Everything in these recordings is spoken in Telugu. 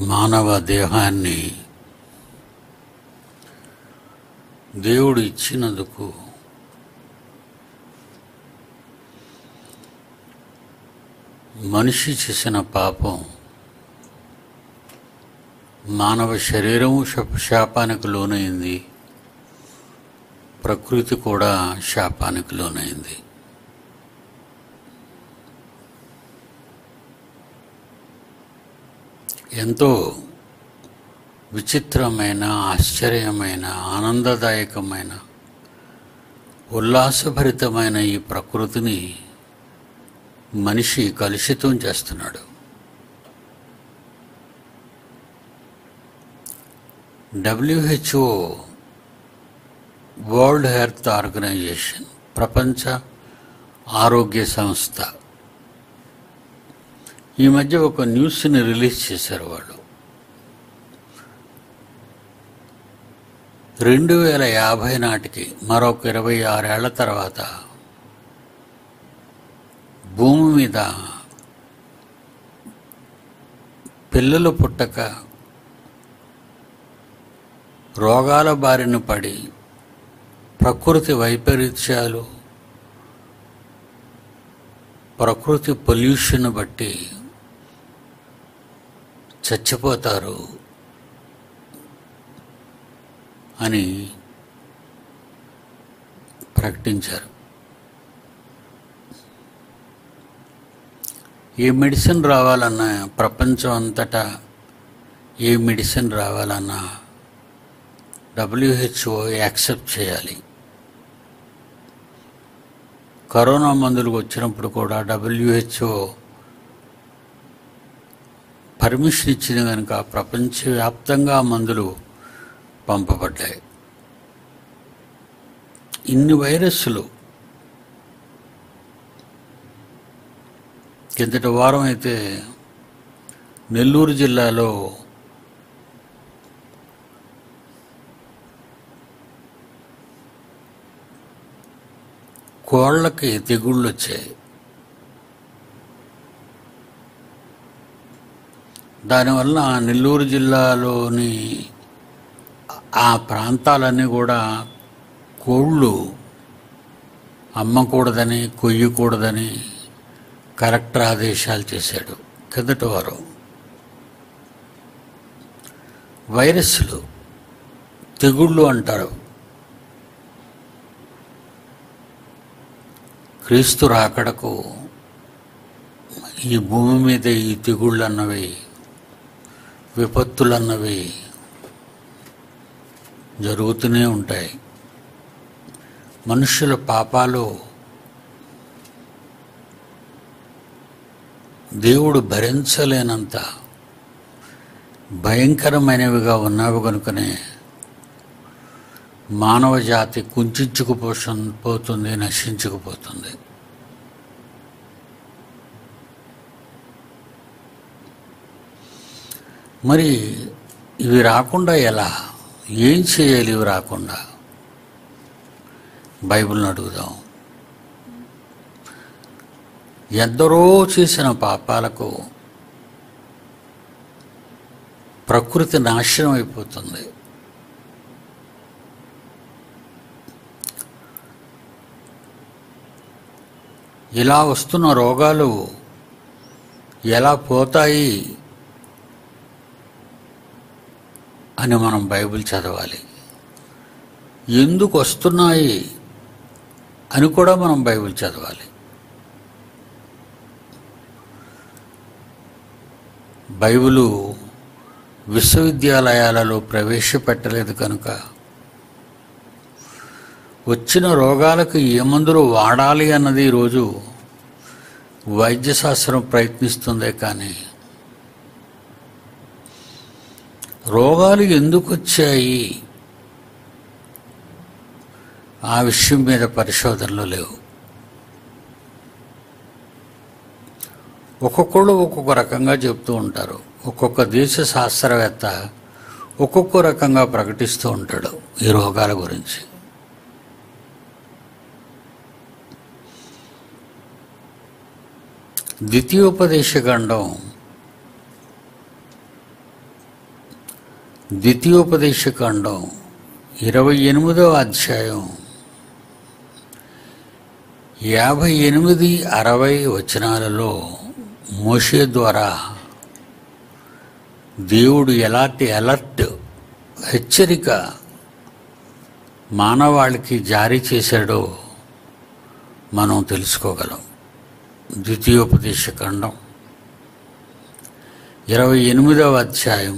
మానవ దేహాన్ని దేవుడు ఇచ్చినందుకు మనిషి చేసిన పాపం మానవ శరీరము శప- శాపానికి లోనైంది ప్రకృతి కూడా శాపానికి లోనైంది ఎంతో విచిత్రమైన ఆశ్చర్యమైన ఆనందదాయకమైన ఉల్లాసభరితమైన ఈ ప్రకృతిని మనిషి కలుషితం చేస్తున్నాడు డబ్ల్యూహెచ్ఓ వరల్డ్ హెల్త్ ఆర్గనైజేషన్ ప్రపంచ ఆరోగ్య సంస్థ ఈ మధ్య ఒక న్యూస్ని రిలీజ్ చేశారు వాళ్ళు రెండు వేల యాభై నాటికి మరొక ఇరవై ఆరేళ్ల తర్వాత భూమి మీద పిల్లలు పుట్టక రోగాల బారిన పడి ప్రకృతి వైపరీత్యాలు ప్రకృతి పొల్యూషన్ బట్టి చచ్చిపోతారు అని ప్రకటించారు ఏ మెడిసిన్ రావాలన్నా ప్రపంచం అంతటా ఏ మెడిసిన్ రావాలన్నా డబ్ల్యూహెచ్ఓ యాక్సెప్ట్ చేయాలి కరోనా మందులు వచ్చినప్పుడు కూడా డబ్ల్యూహెచ్ఓ పర్మిషన్ ఇచ్చింది కనుక ప్రపంచవ్యాప్తంగా ఆ మందులు పంపబడ్డాయి ఇన్ని వైరస్లు కిందటి వారం అయితే నెల్లూరు జిల్లాలో కోళ్ళకి తెగుళ్ళు వచ్చాయి దానివల్ల నెల్లూరు జిల్లాలోని ఆ ప్రాంతాలన్నీ కూడా కోళ్ళు అమ్మకూడదని కొయ్యకూడదని కలెక్టర్ ఆదేశాలు చేశాడు కిందటి వారు వైరస్లు తెగుళ్ళు అంటారు క్రీస్తు రాకడకు ఈ భూమి మీద ఈ తెగుళ్ళు అన్నవి విపత్తులు అన్నవి జరుగుతూనే ఉంటాయి మనుషుల పాపాలు దేవుడు భరించలేనంత భయంకరమైనవిగా ఉన్నవి కనుకనే మానవ జాతి కుంచుకుపోష పోతుంది నశించుకుపోతుంది మరి ఇవి రాకుండా ఎలా ఏం చేయాలి ఇవి రాకుండా బైబిల్ని అడుగుదాం ఎందరో చేసిన పాపాలకు ప్రకృతి నాశనం అయిపోతుంది ఇలా వస్తున్న రోగాలు ఎలా పోతాయి అని మనం బైబిల్ చదవాలి ఎందుకు వస్తున్నాయి అని కూడా మనం బైబిల్ చదవాలి బైబిలు విశ్వవిద్యాలయాలలో ప్రవేశపెట్టలేదు కనుక వచ్చిన రోగాలకు ఏ మందులు వాడాలి అన్నది ఈరోజు వైద్యశాస్త్రం ప్రయత్నిస్తుందే కానీ రోగాలు ఎందుకు వచ్చాయి ఆ విషయం మీద పరిశోధనలు లేవు ఒక్కొక్కళ్ళు ఒక్కొక్క రకంగా చెప్తూ ఉంటారు ఒక్కొక్క దేశ శాస్త్రవేత్త ఒక్కొక్క రకంగా ప్రకటిస్తూ ఉంటాడు ఈ రోగాల గురించి ద్వితీయోపదేశ ఖండం ద్వితీయోపదేశకాండం ఇరవై ఎనిమిదవ అధ్యాయం యాభై ఎనిమిది అరవై వచనాలలో మోషే ద్వారా దేవుడు ఎలాంటి అలర్ట్ హెచ్చరిక మానవాళికి జారీ చేశాడో మనం తెలుసుకోగలం ద్వితీయోపదేశకాండం ఇరవై ఎనిమిదవ అధ్యాయం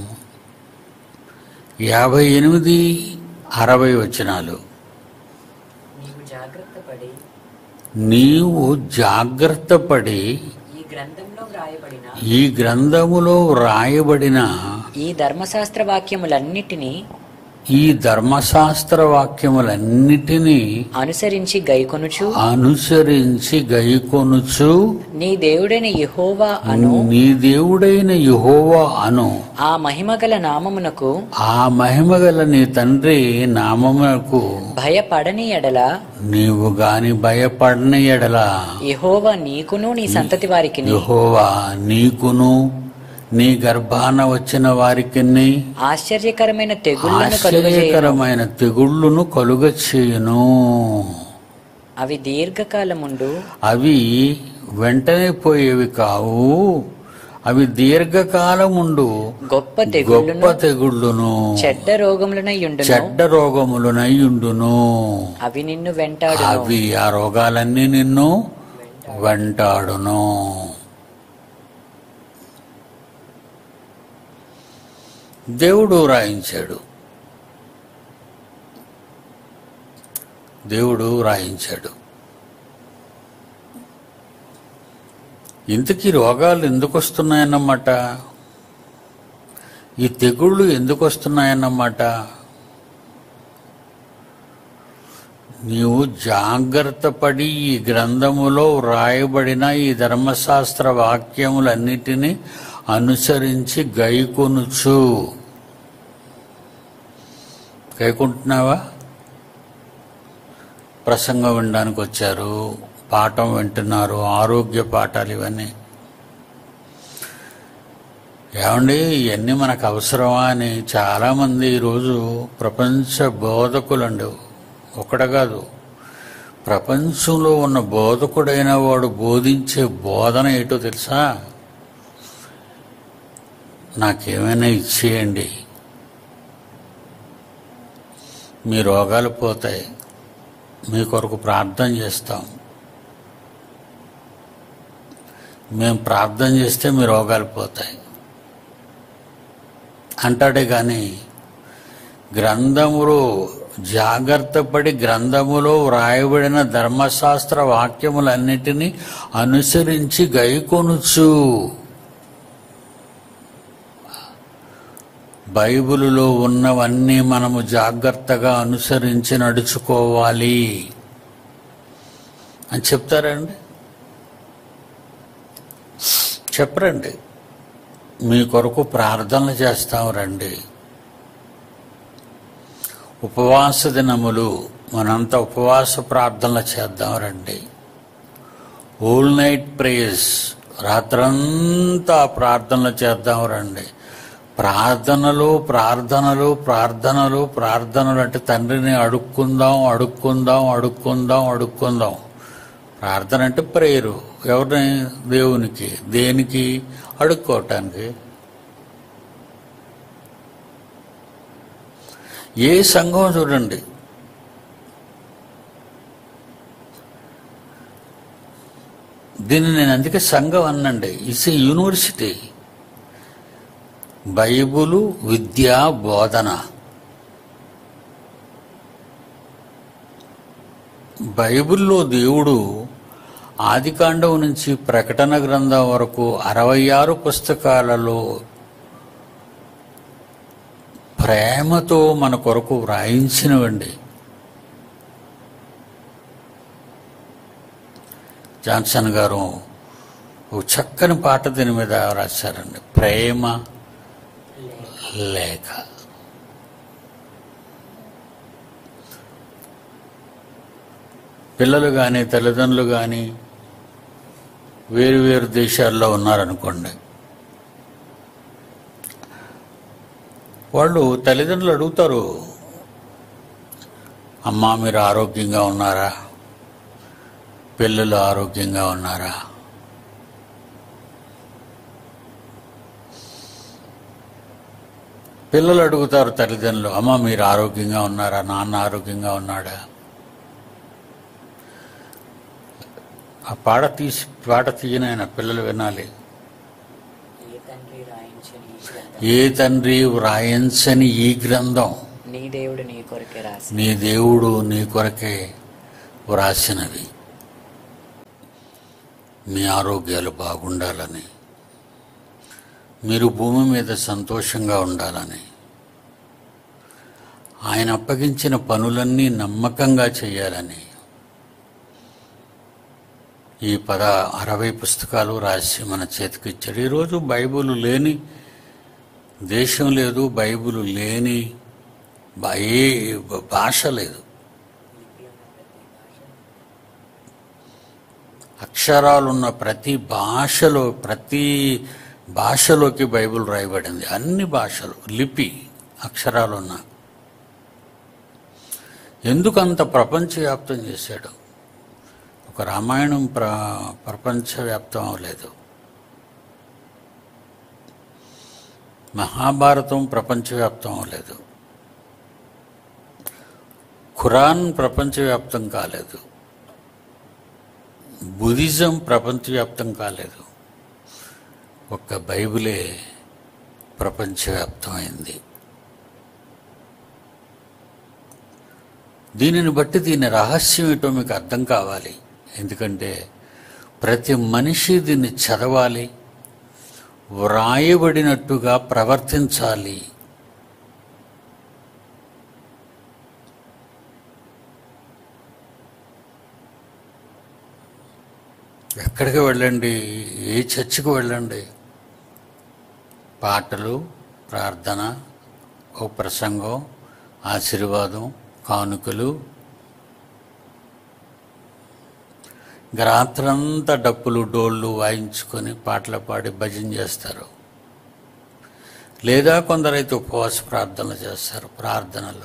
యాభై ఎనిమిది అరవై వచనాలు నీవు జాగ్రత్త పడి నీవు జాగ్రత్త పడి ఈ గ్రంథంలో వ్రాయబడిన ఈ గ్రంథములో వ్రాయబడిన ఈ ధర్మశాస్త్ర వాక్యములన్నిటినీ ఈ ధర్మశాస్త్ర వాక్యములన్నిటినీ అనుసరించి గైకొనుచు అనుసరించి గైకొనుచు నీ దేవుడైన యెహోవా అను నీ దేవుడైన యెహోవా అను ఆ మహిమగల నామమునకు ఆ మహిమగల నీ తండ్రి నామమునకు భయపడని ఎడల నీవు గాని భయపడని ఎడల యెహోవా నీకును నీ సంతతి వారికి యెహోవా నీకును నీ గర్భాన వచ్చిన వారికి ఆశ్చర్యకరమైన తెగుళ్లను కలుగజేయను ఆశ్చర్యకరమైన తెగుళ్ళును కలుగ చేయును అవి దీర్ఘకాలముండు అవి వెంటనే పోయేవి కావు అవి దీర్ఘకాలముండు గొప్ప తెగుళ్ళను గొప్ప తెగుళ్ళును చెడ్డ రోగములనయుండును చెడ్డ రోగములునై ఉండును అవి నిన్ను వెంటాడును అవి ఆ రోగాలన్నీ నిన్ను వెంటాడును దేవుడు రాయించాడు దేవుడు రాయించాడు ఇంతకీ రోగాలు ఎందుకు వస్తున్నాయన్నమాట ఈ తెగుళ్ళు ఎందుకు వస్తున్నాయన్నమాట నీవు జాగ్రత్త పడి ఈ గ్రంథములో వ్రాయబడిన ఈ ధర్మశాస్త్ర వాక్యములన్నిటినీ అనుసరించి గైకొనుచు గైకుంటున్నావా ప్రసంగం వినడానికి వచ్చారు పాఠం వింటున్నారు ఆరోగ్య పాఠాలు ఇవన్నీ ఏమండి ఇవన్నీ మనకు అవసరమా అని చాలామంది ఈరోజు ప్రపంచ బోధకులండి ఒకడ కాదు ప్రపంచంలో ఉన్న బోధకుడైన వాడు బోధించే బోధన ఏంటో తెలుసా నాకేమైనా ఇచ్చేయండి మీ రోగాలు పోతాయి మీ కొరకు ప్రార్థన చేస్తాం మేము ప్రార్థన చేస్తే మీ రోగాలు పోతాయి అంటాడే కానీ గ్రంథములో జాగ్రత్త పడి గ్రంథములో వ్రాయబడిన ధర్మశాస్త్ర వాక్యములన్నిటినీ అనుసరించి గైకొనుచు బైబిలులో ఉన్నవన్నీ మనము జాగ్రత్తగా అనుసరించి నడుచుకోవాలి అని చెప్తారండి చెప్పరండి మీ కొరకు ప్రార్థనలు చేస్తాం రండి ఉపవాస దినములు మనంతా ఉపవాస ప్రార్థనలు చేద్దాం రండి హోల్ నైట్ ప్రేయర్స్ రాత్రంతా ప్రార్థనలు చేద్దాం రండి ప్రార్థనలు ప్రార్థనలు ప్రార్థనలు ప్రార్థనలు అంటే తండ్రిని అడుక్కుందాం అడుక్కుందాం అడుక్కుందాం అడుక్కుందాం ప్రార్థన అంటే ప్రేయరు ఎవరిని దేవునికి దేనికి అడుక్కోవటానికి ఏ సంఘం చూడండి దీన్ని నేను అందుకే సంఘం అన్నండి ఇట్స్ ఏ యూనివర్సిటీ బైబులు విద్యా బోధన బైబిల్లో దేవుడు ఆదికాండం నుంచి ప్రకటన గ్రంథం వరకు అరవై ఆరు పుస్తకాలలో ప్రేమతో మన కొరకు వ్రాయించినవండి జాన్సన్ గారు ఒక చక్కని పాట దీని మీద రాశారండి ప్రేమ లేఖ పిల్లలు కానీ తల్లిదండ్రులు కానీ వేరు వేరు దేశాల్లో ఉన్నారనుకోండి వాళ్ళు తల్లిదండ్రులు అడుగుతారు అమ్మా మీరు ఆరోగ్యంగా ఉన్నారా పిల్లలు ఆరోగ్యంగా ఉన్నారా పిల్లలు అడుగుతారు తల్లిదండ్రులు అమ్మ మీరు ఆరోగ్యంగా ఉన్నారా నాన్న ఆరోగ్యంగా ఉన్నాడా ఆ పాట తీసి పాట తీయనైనా పిల్లలు వినాలి ఏ తండ్రి రాయించని ఈ గ్రంథం ఏ తండ్రి వ్రాయించని ఈ గ్రంథం నీ దేవుడు నీ కొరకే రాసి నీ దేవుడు నీ కొరకే వ్రాసినవి మీ ఆరోగ్యాలు బాగుండాలని మీరు భూమి మీద సంతోషంగా ఉండాలని ఆయన అప్పగించిన పనులన్నీ నమ్మకంగా చేయాలని ఈ పద అరవై పుస్తకాలు రాసి మన చేతికి ఇచ్చాడు ఈరోజు బైబుల్ లేని దేశం లేదు బైబుల్ లేని బా- ఏ భాష లేదు అక్షరాలున్న ప్రతి భాషలో ప్రతి భాషలోకి బైబిల్ రాయబడింది అన్ని భాషలు లిపి అక్షరాలున్న ఎందుకు అంత ప్రపంచవ్యాప్తం చేశాడు ఒక రామాయణం ప్ర ప్రపంచవ్యాప్తం అవ్వలేదు మహాభారతం ప్రపంచవ్యాప్తం అవ్వలేదు ఖురాన్ ప్రపంచవ్యాప్తం కాలేదు బుద్ధిజం ప్రపంచవ్యాప్తం కాలేదు ఒక్క బైబిలే ప్రపంచవ్యాప్తమైంది దీనిని బట్టి దీని రహస్యం ఏంటో మీకు అర్థం కావాలి ఎందుకంటే ప్రతి మనిషి దీన్ని చదవాలి వ్రాయబడినట్టుగా ప్రవర్తించాలి ఎక్కడికి వెళ్ళండి ఏ చర్చికి వెళ్ళండి పాటలు ప్రార్థన ఓ ప్రసంగం ఆశీర్వాదం కానుకలు ఇంకా రాత్రంతా డప్పులు డోళ్ళు వాయించుకొని పాటలు పాడి భజన చేస్తారు లేదా కొందరైతే ఉపవాస ప్రార్థనలు చేస్తారు ప్రార్థనలు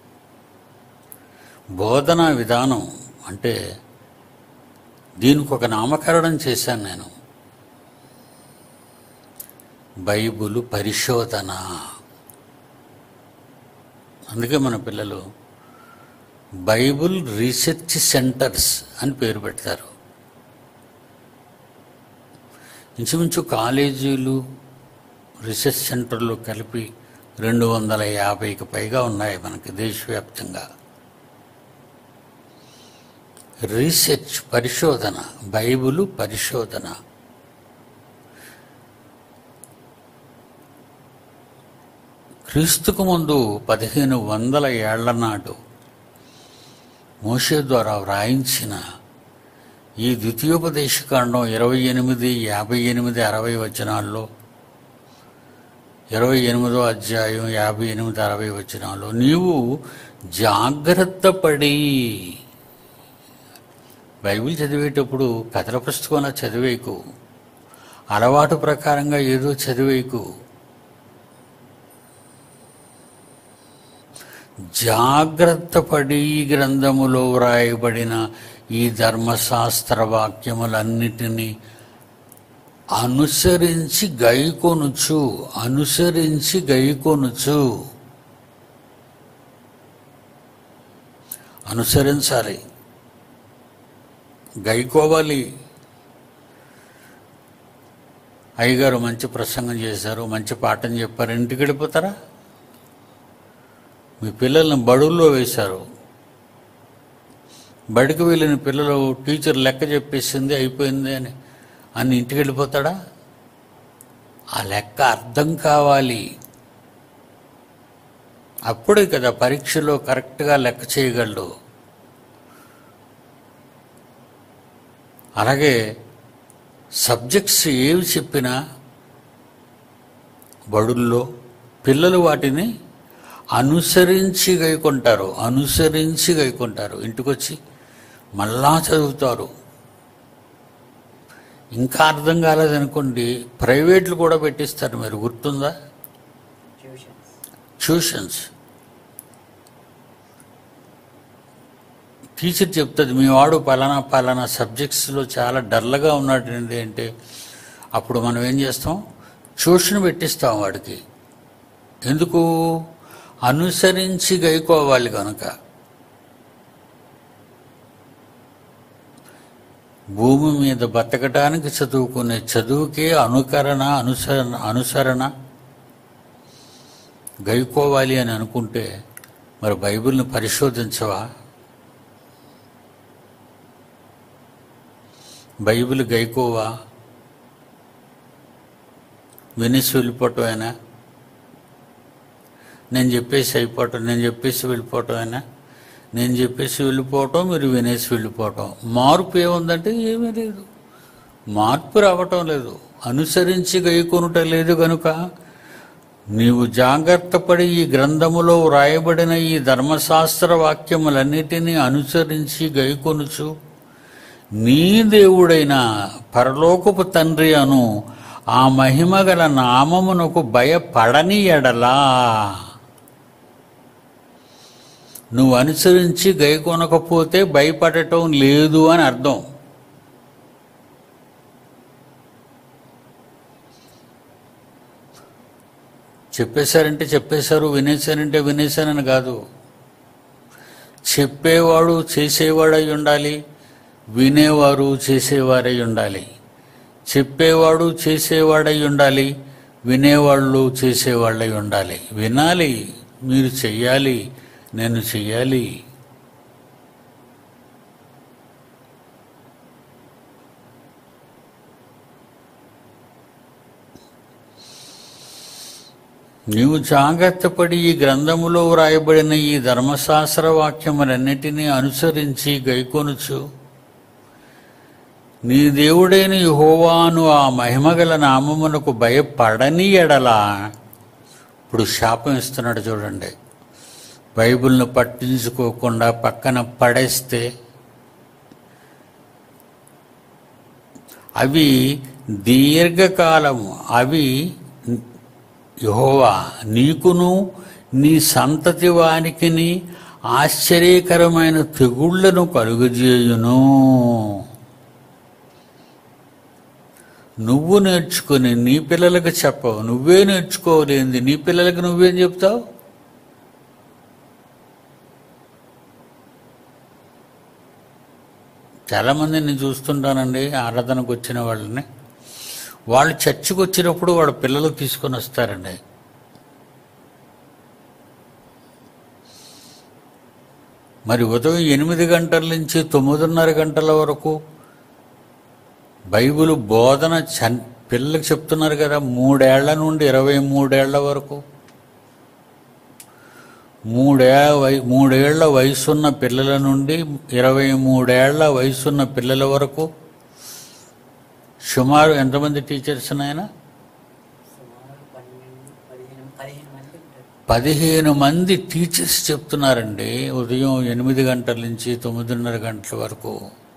బోధన విధానం అంటే దీనికి ఒక నామకరణం చేశాను నేను బైబుల్ పరిశోధన అందుకే మన పిల్లలు బైబుల్ రీసెర్చ్ సెంటర్స్ అని పేరు పెడతారు ఇంచుమించు కాలేజీలు రీసెర్చ్ సెంటర్లు కలిపి రెండు వందల యాభైకి పైగా ఉన్నాయి మనకి దేశవ్యాప్తంగా రీసెర్చ్ పరిశోధన బైబిలు పరిశోధన క్రీస్తుకు ముందు పదిహేను వందల ఏళ్ల నాడు మోషే ద్వారా వ్రాయించిన ఈ ద్వితీయోపదేశకాండం ఇరవై ఎనిమిది యాభై ఎనిమిది అరవై వచనాల్లో ఇరవై ఎనిమిదో అధ్యాయం యాభై ఎనిమిది అరవై వచనాల్లో నీవు జాగ్రత్త పడి బైబిల్ చదివేటప్పుడు కథల పుస్తకంలో చదివేకు అలవాటు ప్రకారంగా ఏదో చదివేకు జాగ్రత్త పడి ఈ గ్రంథములో వ్రాయబడిన ఈ ధర్మశాస్త్ర వాక్యములన్నిటినీ అనుసరించి గైకొనుచు అనుసరించి గైకొనుచు అనుసరించాలి గైకోవాలి అయ్యగారు మంచి ప్రసంగం చేశారు మంచి పాఠం చెప్పారు ఇంటికి వెళ్ళిపోతారా మీ పిల్లల్ని బడుల్లో వేశారు బడికి వెళ్ళిన పిల్లలు టీచర్ లెక్క చెప్పేసింది అయిపోయింది అని అని ఇంటికి వెళ్ళిపోతాడా ఆ లెక్క అర్థం కావాలి అప్పుడే కదా పరీక్షలో కరెక్ట్గా లెక్క చేయగలడు అలాగే సబ్జెక్ట్స్ ఏవి చెప్పినా బడుల్లో పిల్లలు వాటిని అనుసరించి గైకొంటారు అనుసరించి గైకొంటారు ఇంటికొచ్చి మళ్ళా చదువుతారు ఇంకా అర్థం కాలేదనుకోండి ప్రైవేట్లు కూడా పెట్టిస్తారు మీరు గుర్తుందా ట్యూషన్స్ ట్యూషన్స్ టీచర్ చెప్తుంది మీ వాడు పలానా పలానా సబ్జెక్ట్స్లో చాలా డల్గా ఉన్నాడండి అంటే అప్పుడు మనం ఏం చేస్తాం ట్యూషన్ పెట్టిస్తాం వాడికి ఎందుకు అనుసరించి గైకోవాలి కనుక భూమి మీద బతకడానికి చదువుకునే చదువుకే అనుకరణ అనుసరణ అనుసరణ గైకోవాలి అని అనుకుంటే మరి బైబిల్ని పరిశోధించవా బైబిల్ గైకోవా వినేసి వెళ్ళిపోవటమేనా నేను చెప్పేసి అయిపోవటం నేను చెప్పేసి వెళ్ళిపోవటమేనా నేను చెప్పేసి వెళ్ళిపోవటం మీరు వినేసి వెళ్ళిపోవటం మార్పు ఏముందంటే ఏమీ లేదు మార్పు రావటం లేదు అనుసరించి గైకొనుట లేదు కనుక నీవు జాగ్రత్త పడి ఈ గ్రంథములో వ్రాయబడిన ఈ ధర్మశాస్త్ర వాక్యములన్నిటినీ అనుసరించి గైకొనుచు నీ దేవుడైన పరలోకపు తండ్రి అను ఆ మహిమగల నామమునకు భయపడని ఎడలా నువ్వు అనుసరించి గైకొనకపోతే భయపడటం లేదు అని అర్థం చెప్పేశారంటే చెప్పేశారు వినేశారంటే వినేశానని కాదు చెప్పేవాడు చేసేవాడై ఉండాలి వినేవారు చేసేవారై ఉండాలి చెప్పేవాడు చేసేవాడై ఉండాలి వినేవాళ్ళు చేసేవాళ్ళై ఉండాలి వినాలి మీరు చెయ్యాలి నేను చెయ్యాలి నీవు జాగ్రత్త పడి ఈ గ్రంథములో వ్రాయబడిన ఈ ధర్మశాస్త్ర వాక్యములన్నిటినీ అనుసరించి గైకొనుచు నీ దేవుడైన యెహోవాను ఆ మహిమగల నామమునకు భయపడని ఎడలా ఇప్పుడు శాపం ఇస్తున్నాడు చూడండి బైబిల్ను పట్టించుకోకుండా పక్కన పడేస్తే అవి దీర్ఘకాలము అవి యహోవా నీకును నీ సంతతి వానికిని ఆశ్చర్యకరమైన తెగుళ్లను కలుగజేయును నువ్వు నేర్చుకుని నీ పిల్లలకు చెప్పవు నువ్వే నేర్చుకోలేంది నీ పిల్లలకు నువ్వేం చెప్తావు చాలామంది నేను చూస్తుంటానండి ఆరాధనకు వచ్చిన వాళ్ళని వాళ్ళు చర్చికి వచ్చినప్పుడు వాళ్ళ పిల్లలు తీసుకొని వస్తారండి మరి ఉదయం ఎనిమిది గంటల నుంచి తొమ్మిదిన్నర గంటల వరకు బైబిల్ బోధన చన్ పిల్లలకు చెప్తున్నారు కదా మూడేళ్ల నుండి ఇరవై మూడేళ్ల వరకు మూడే వై మూడేళ్ల వయసున్న పిల్లల నుండి ఇరవై మూడేళ్ల వయసున్న పిల్లల వరకు సుమారు ఎంతమంది టీచర్స్ నాయన సుమారు పన్నెండు పదిహేను పదిహేను మంది ఉంటారు పదిహేను మంది టీచర్స్ చెప్తున్నారండి ఉదయం ఎనిమిది గంటల నుంచి తొమ్మిదిన్నర గంటల వరకు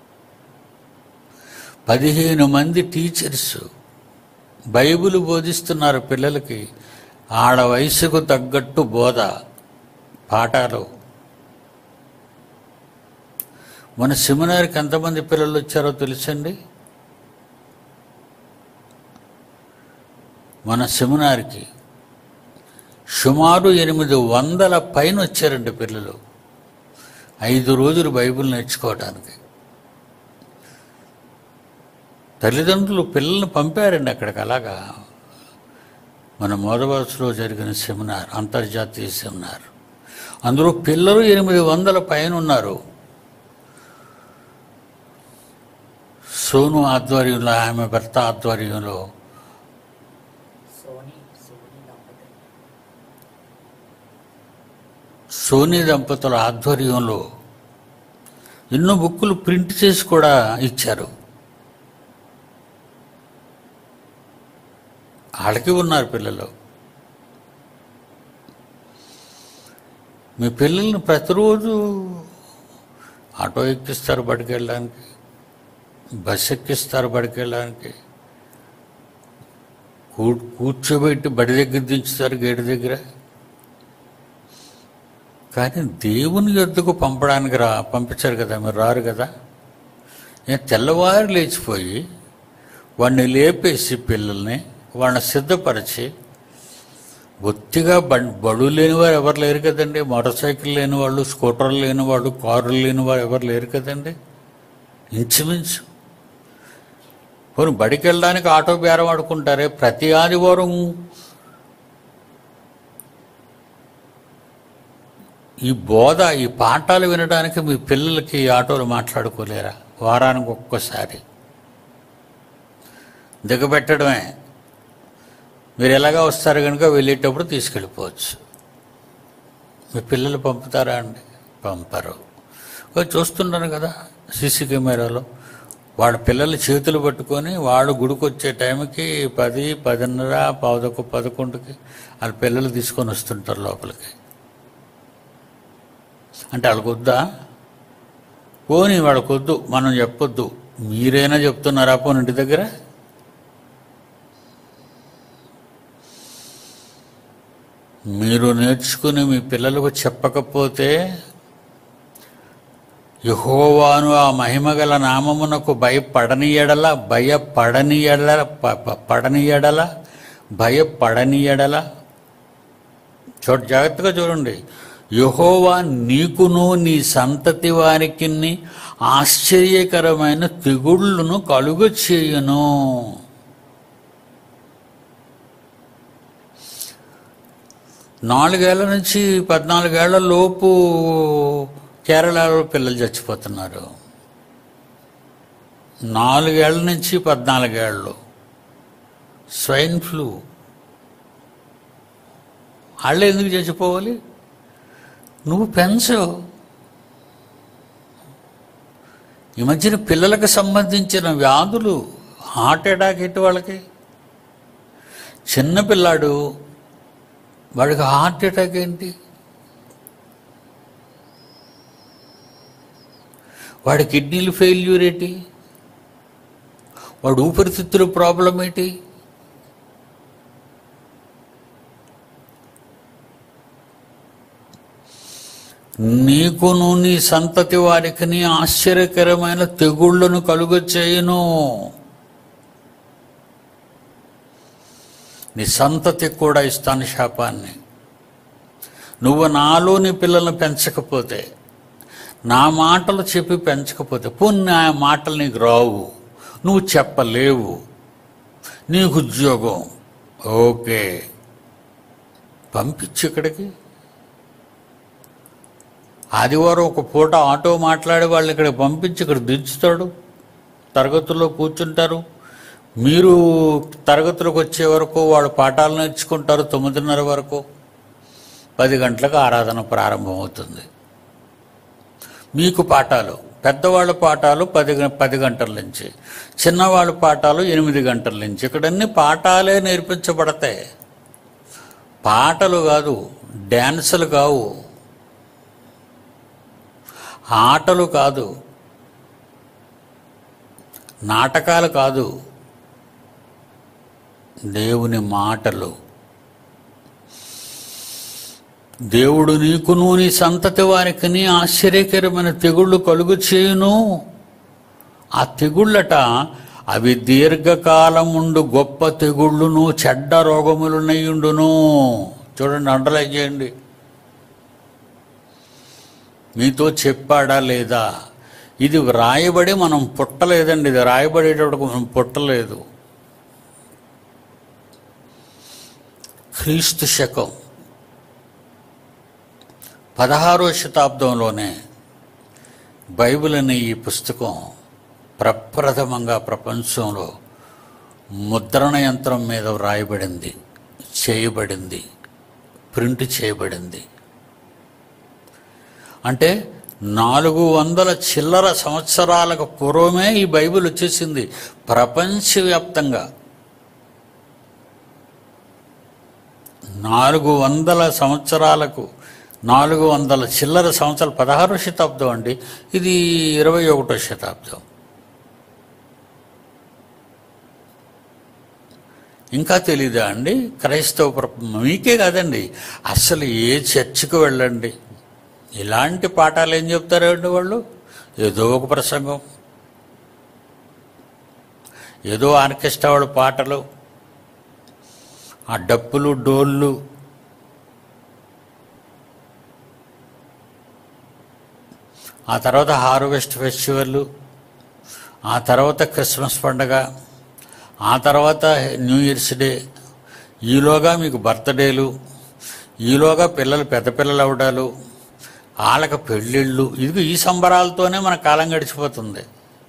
పదిహేను మంది టీచర్స్ బైబిల్ బోధిస్తున్నారు పిల్లలకి ఆడ వయసుకు తగ్గట్టు బోధ పాఠాలు మన సెమినార్కి ఎంతమంది పిల్లలు వచ్చారో తెలుసండి మన సెమినార్కి సుమారు ఎనిమిది వందల పైన వచ్చారండి పిల్లలు ఐదు రోజులు బైబిల్ నేర్చుకోవడానికి తల్లిదండ్రులు పిల్లల్ని పంపారండి అక్కడికి అలాగా మన మోదబాసులో జరిగిన సెమినార్ అంతర్జాతీయ సెమినార్ అందులో పిల్లలు ఎనిమిది వందల పైన ఉన్నారు సోను ఆధ్వర్యంలో ఆమె భర్త ఆధ్వర్యంలో సోనీ సోనీ దంపతులు సోనీ దంపతుల ఆధ్వర్యంలో ఎన్నో బుక్కులు ప్రింట్ చేసి కూడా ఇచ్చారు వాళ్ళకి ఉన్నారు పిల్లలు మీ పిల్లల్ని ప్రతిరోజు ఆటో ఎక్కిస్తారు బడికి వెళ్ళడానికి బస్ ఎక్కిస్తారు బడికి వెళ్ళడానికి కూ కూర్చోబెట్టి బడి దగ్గర దించుతారు గేటు దగ్గర కానీ దేవుని యొద్దకు పంపడానికి రా పంపించారు కదా మీరు రారు కదా నేను తెల్లవారు లేచిపోయి వాడిని లేపేసి పిల్లల్ని వాళ్ళని సిద్ధపరిచి బొత్తిగా బం బడు లేని వారు ఎవరు లేరు కదండి మోటార్ సైకిల్ లేని వాళ్ళు స్కూటర్లు లేని వాళ్ళు కారులు లేని వారు ఎవరు లేరు కదండి ఇంచుమించు పోనీ బడికి వెళ్ళడానికి ఆటో బేరం ఆడుకుంటారే ప్రతి ఆదివారం ఈ బోధ ఈ పాఠాలు వినడానికి మీ పిల్లలకి ఈ ఆటోలు మాట్లాడుకోలేరా వారానికి ఒక్కసారి దిగబెట్టడమే మీరు ఎలాగా వస్తారు కనుక వెళ్ళేటప్పుడు తీసుకెళ్ళిపోవచ్చు మీ పిల్లలు పంపుతారా అండి పంపరు ఓ చూస్తున్నాను కదా సీసీ కెమెరాలో వాడు పిల్లలు చేతులు పట్టుకొని వాడు గుడికి వచ్చే టైంకి పది పదిన్నర పావుదొక్క పదకొండుకి వాళ్ళ పిల్లలు తీసుకొని వస్తుంటారు లోపలికి అంటే వాళ్ళకి వద్దా పోనీ వాళ్ళకి వద్దు మనం చెప్పొద్దు మీరైనా చెప్తున్నారా పోనీ ఇంటి దగ్గర మీరు నేర్చుకుని మీ పిల్లలకు చెప్పకపోతే యహోవాను ఆ మహిమగల నామమునకు భయపడని ఎడల భయపడని ఎడల ప- ప- పడని ఎడల భయపడని ఎడల చూడ జాగ్రత్తగా చూడండి యహోవా నీకును నీ సంతతి వారికి ఆశ్చర్యకరమైన తెగుళ్ళను కలుగు చేయును నాలుగేళ్ల నుంచి పద్నాలుగేళ్ల లోపు కేరళలో పిల్లలు చచ్చిపోతున్నారు నాలుగేళ్ల నుంచి పద్నాలుగేళ్ళు స్వైన్ ఫ్లూ వాళ్ళు ఎందుకు చచ్చిపోవాలి నువ్వు పెంచు ఈ మధ్యన పిల్లలకు సంబంధించిన వ్యాధులు హార్ట్ అటాక్ ఎటు వాళ్ళకి చిన్న పిల్లాడు వాడికి హార్ట్ అటాక్ ఏంటి వాడి కిడ్నీలు ఫెయిల్యూర్ ఏంటి వాడు ఊపిరితిత్తుల ప్రాబ్లం ఏంటి నీకును నీ సంతతి వారికి నీ ఆశ్చర్యకరమైన తెగుళ్లను కలుగ చేయను నీ సంతతికి కూడా ఇస్తాను శాపాన్ని నువ్వు నాలో నీ పిల్లల్ని పెంచకపోతే నా మాటలు చెప్పి పెంచకపోతే పోనీ నా మాటలు నీకు రావు నువ్వు చెప్పలేవు నీకు ఉద్యోగం ఓకే పంపించు ఇక్కడికి ఆదివారం ఒక పూట ఆటో మాట్లాడే వాళ్ళు ఇక్కడ పంపించి ఇక్కడ దించుతాడు తరగతుల్లో కూర్చుంటారు మీరు తరగతులకు వచ్చే వరకు వాళ్ళు పాఠాలు నేర్చుకుంటారు తొమ్మిదిన్నర వరకు పది గంటలకు ఆరాధన ప్రారంభమవుతుంది మీకు పాఠాలు పెద్దవాళ్ళ పాఠాలు పది గ- పది గంటల నుంచి చిన్నవాళ్ళ పాఠాలు ఎనిమిది గంటల నుంచి ఇక్కడ అన్ని పాఠాలే నేర్పించబడతాయి పాటలు కాదు డ్యాన్సులు కావు ఆటలు కాదు నాటకాలు కాదు దేవుని మాటలు దేవుడు నీకును నీ సంతతి వారికి నీ ఆశ్చర్యకరమైన తెగుళ్ళు కలుగు చేయును ఆ తెగుళ్ళట అవి దీర్ఘకాలముండు గొప్ప తెగుళ్ళును చెడ్డ రోగములునయుండును చూడండి అండర్లైన్ చేయండి మీతో చెప్పాడా లేదా ఇది వ్రాయబడి మనం పుట్టలేదండి ఇది రాయబడేటప్పుడు మనం పుట్టలేదు క్రీస్తు శకం పదహారో శతాబ్దంలోనే బైబిల్ అనే ఈ పుస్తకం ప్రప్రథమంగా ప్రపంచంలో ముద్రణ యంత్రం మీద వ్రాయబడింది చేయబడింది ప్రింట్ చేయబడింది అంటే నాలుగు వందల చిల్లర సంవత్సరాలకు పూర్వమే ఈ బైబిల్ వచ్చేసింది ప్రపంచవ్యాప్తంగా నాలుగు వందల సంవత్సరాలకు నాలుగు వందల చిల్లర సంవత్సరాలు పదహారో శతాబ్దం అండి ఇది ఇరవై ఒకటో శతాబ్దం ఇంకా తెలీదా అండి క్రైస్తవ ప్ర- మీకే కాదండి అసలు ఏ చర్చికి వెళ్ళండి ఇలాంటి పాఠాలు ఏం చెప్తారండి వాళ్ళు ఏదో ఒక ప్రసంగం ఏదో ఆర్కెస్ట్రా వాళ్ళ పాటలు ఆ డప్పులు డోళ్ళు ఆ తర్వాత హార్వెస్ట్ ఫెస్టివల్ ఆ తర్వాత క్రిస్మస్ పండగ ఆ తర్వాత న్యూ ఇయర్స్ డే ఈలోగా మీకు బర్త్డేలు ఈలోగా పిల్లలు పెద్ద పిల్లలు అవడాలు వాళ్ళకి పెళ్ళిళ్ళు ఇది ఈ సంబరాలతోనే మన కాలం గడిచిపోతుంది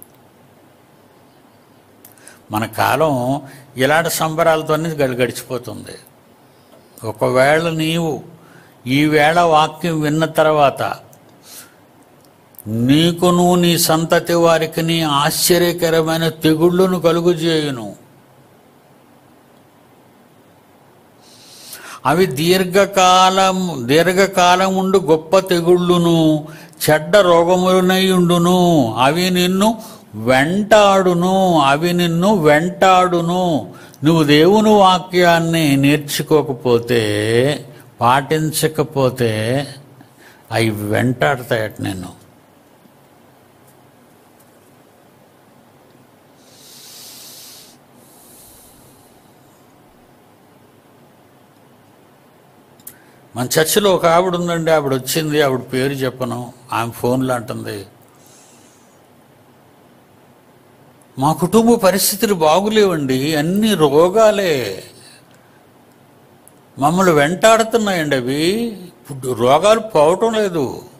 మన కాలం ఇలాంటి సంబరాలతోనే గడి గడిచిపోతుంది ఒకవేళ నీవు ఈవేళ వాక్యం విన్న తర్వాత నీకును నీ సంతతి వారికి నీ ఆశ్చర్యకరమైన తెగుళ్ళను కలుగుజేయును అవి దీర్ఘకాలం దీర్ఘకాలం ఉండు గొప్ప తెగుళ్ళును చెడ్డ రోగములనై ఉండును అవి నిన్ను వెంటాడును అవి నిన్ను వెంటాడును నువ్వు దేవుని వాక్యాన్ని నేర్చుకోకపోతే పాటించకపోతే అవి వెంటాడతాయట నేను మన చర్చిలో ఒక ఆవిడ ఉందండి ఆవిడ వచ్చింది ఆవిడ పేరు చెప్పను ఆమె ఫోన్లో అంటుంది మా కుటుంబ పరిస్థితులు బాగులేవండి అన్ని రోగాలే మమ్మల్ని వెంటాడుతున్నాయండి అవి ఇప్పుడు రోగాలు పోవటం లేదు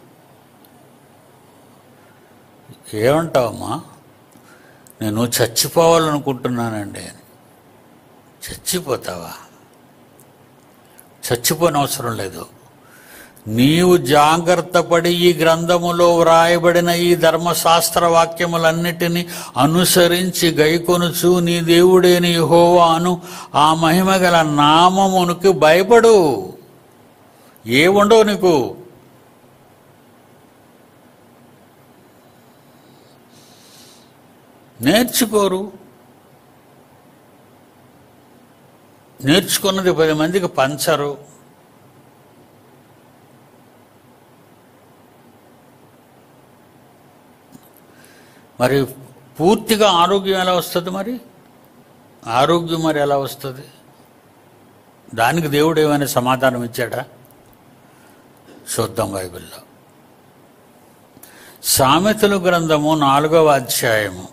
ఏమంటావమ్మా నేను చచ్చిపోవాలనుకుంటున్నానండి అని చచ్చిపోతావా చచ్చిపోని అవసరం లేదు నీవు జాగ్రత్త పడి ఈ గ్రంథములో వ్రాయబడిన ఈ ధర్మశాస్త్ర వాక్యములన్నిటినీ అనుసరించి గైకొనుచు నీ దేవుడేని యెహోవాను ఆ మహిమ గల నామమునికి భయపడు ఏ ఉండవు నీకు నేర్చుకోరు నేర్చుకున్నది పది మందికి పంచరు మరి పూర్తిగా ఆరోగ్యం ఎలా వస్తుంది మరి ఆరోగ్యం మరి ఎలా వస్తుంది దానికి దేవుడు ఏమైనా సమాధానం ఇచ్చాడా చూద్దాం బైబిల్లో సామెతల గ్రంథము నాలుగవ అధ్యాయము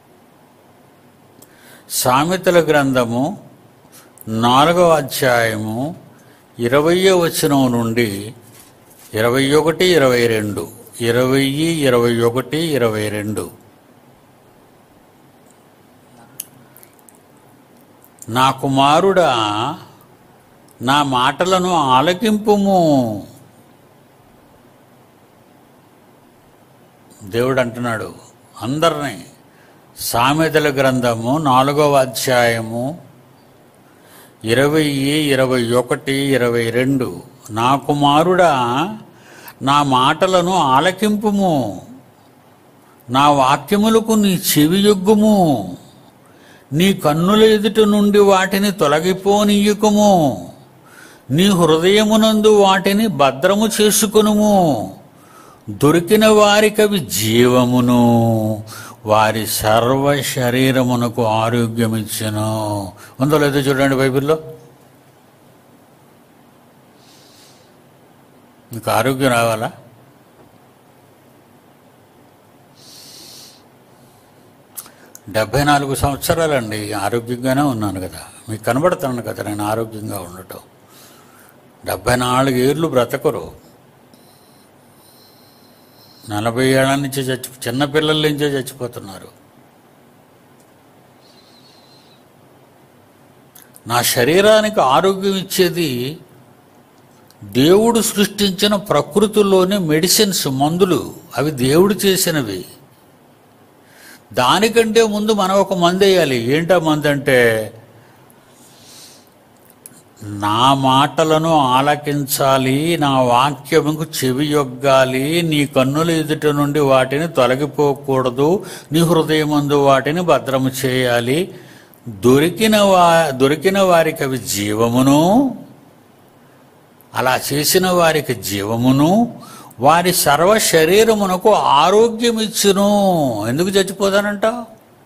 సామెతల గ్రంథము నాలుగవ అధ్యాయము ఇరవయో వచనం నుండి ఇరవై ఒకటి ఇరవై రెండు ఇరవై ఇరవై ఒకటి ఇరవై రెండు నా కుమారుడా నా మాటలను ఆలకింపుము దేవుడు అంటున్నాడు అందరినీ సామెతల గ్రంథము నాలుగవ అధ్యాయము ఇరవై ఇరవై ఒకటి ఇరవై రెండు నా కుమారుడా నా మాటలను ఆలకింపుము నా వాక్యములకు నీ చెవియొగ్గుము నీ కన్నుల ఎదుట నుండి వాటిని తొలగిపోనీయకుము నీ హృదయమునందు వాటిని భద్రము చేసుకొనుము దొరికిన వారికవి జీవమును వారి సర్వ శరీరమునకు ఆరోగ్యమిచ్చును ఉందో లేదో చూడండి బైబిల్లో మీకు ఆరోగ్యం రావాలా డెబ్భై నాలుగు సంవత్సరాలండి ఆరోగ్యంగానే ఉన్నాను కదా మీకు కనబడుతున్నాను కదా నేను ఆరోగ్యంగా ఉండటం డెబ్భై నాలుగు ఏళ్ళు బ్రతకరు నలభై ఏళ్ళ నుంచి చచ్చి చిన్నపిల్లల నుంచే చచ్చిపోతున్నారు నా శరీరానికి ఆరోగ్యం ఇచ్చేది దేవుడు సృష్టించిన ప్రకృతిలోని మెడిసిన్స్ మందులు అవి దేవుడు చేసినవి దానికంటే ముందు మనం ఒక మందు వేయాలి ఏంటా మందు అంటే నా మాటలను ఆలకించాలి నా వాక్యముకు చెవి యొగ్గాలి నీ కన్నుల ఎదుట నుండి వాటిని తొలగిపోకూడదు నీ హృదయమందు వాటిని భద్రము చేయాలి దొరికిన వా దొరికిన వారికి అవి జీవమును అలా చేసిన వారికి జీవమును వారి సర్వ శరీరమునకు ఆరోగ్యం ఇచ్చును ఎందుకు చచ్చిపోతానంటావు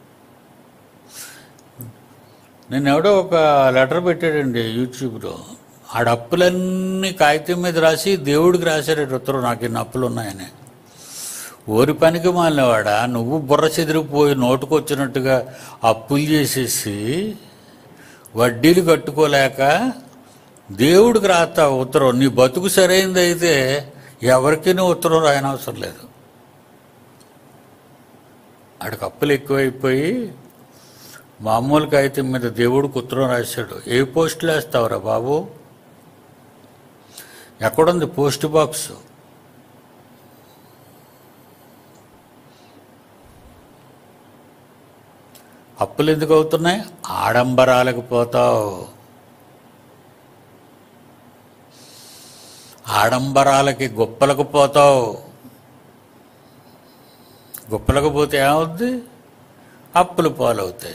నేను ఎవడో ఒక లెటర్ పెట్టాడండి యూట్యూబ్లో ఆడ అప్పులన్నీ కాగితం మీద రాసి దేవుడికి రాశాడు ఉత్తరం నాకు ఇన్ని అప్పులు ఉన్నాయని ఓరి పనికి మాలినవాడా నువ్వు బుర్ర చెదిరిపోయి నోటుకొచ్చినట్టుగా అప్పులు చేసేసి వడ్డీలు కట్టుకోలేక దేవుడికి రాస్తా ఉత్తరం నీ బతుకు సరైనది అయితే ఎవరికి నీ ఉత్తరం రాయనవసరం లేదు ఆడికి అప్పులు ఎక్కువైపోయి మామూలు కాగితం మీద దేవుడికి ఉత్తరం రాశాడు ఏ పోస్టులు వేస్తావురా బాబు ఎక్కడుంది పోస్ట్ బాక్స్ అప్పులు ఎందుకు అవుతున్నాయి ఆడంబరాలకు పోతావు ఆడంబరాలకి గొప్పలకు పోతావు గొప్పలకు పోతే ఏమవుద్ది అప్పులు పాలవుతాయి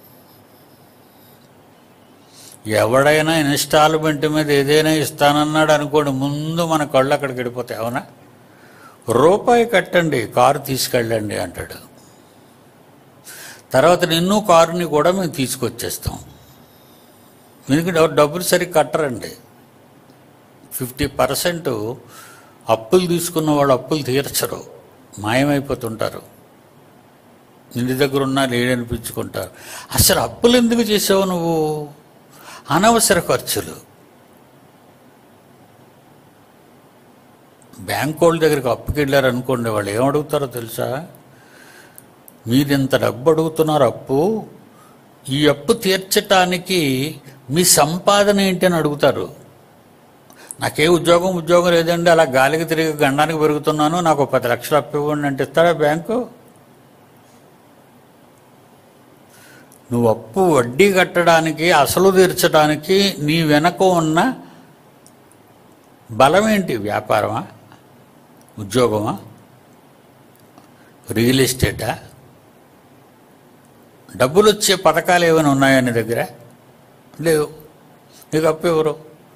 ఎవడైనా ఇన్స్టాల్మెంట్ మీద ఏదైనా ఇస్తానన్నాడు అనుకోండి ముందు మన కళ్ళు అక్కడికి వెళ్ళిపోతాయి అవునా రూపాయి కట్టండి కారు తీసుకెళ్ళండి అంటాడు తర్వాత నిన్ను కారుని కూడా మేము తీసుకొచ్చేస్తాం ఎందుకంటే ఎవరు డబ్బులు సరిగ్గా కట్టరండి ఫిఫ్టీ పర్సెంట్ అప్పులు తీసుకున్న వాళ్ళు అప్పులు తీర్చరు మాయమైపోతుంటారు ఇంటి దగ్గర ఉన్నా లేడనిపించుకుంటారు అసలు అప్పులు ఎందుకు చేసావు నువ్వు అనవసర ఖర్చులు బ్యాంక్ వాళ్ళ దగ్గరికి అప్పుకి వెళ్ళారు అనుకోండి వాళ్ళు ఏమడుగుతారో తెలుసా మీరు ఇంత డబ్బు అడుగుతున్నారు అప్పు ఈ అప్పు తీర్చటానికి మీ సంపాదన ఏంటి అని అడుగుతారు నాకే ఉద్యోగం ఉద్యోగం లేదండి అలా గాలికి తిరిగి గండానికి పెరుగుతున్నాను నాకు ఒక పది లక్షలు అప్పు ఇవ్వండి అంటే ఇస్తాడా బ్యాంకు నువ్వు అప్పు వడ్డీ కట్టడానికి అసలు తీర్చడానికి నీ వెనక ఉన్న బలం ఏంటి వ్యాపారమా ఉద్యోగమా రియల్ ఎస్టేటా డబ్బులు వచ్చే పథకాలు ఏమైనా ఉన్నాయా నీ దగ్గర లేవు నీకు అప్పు ఎవరు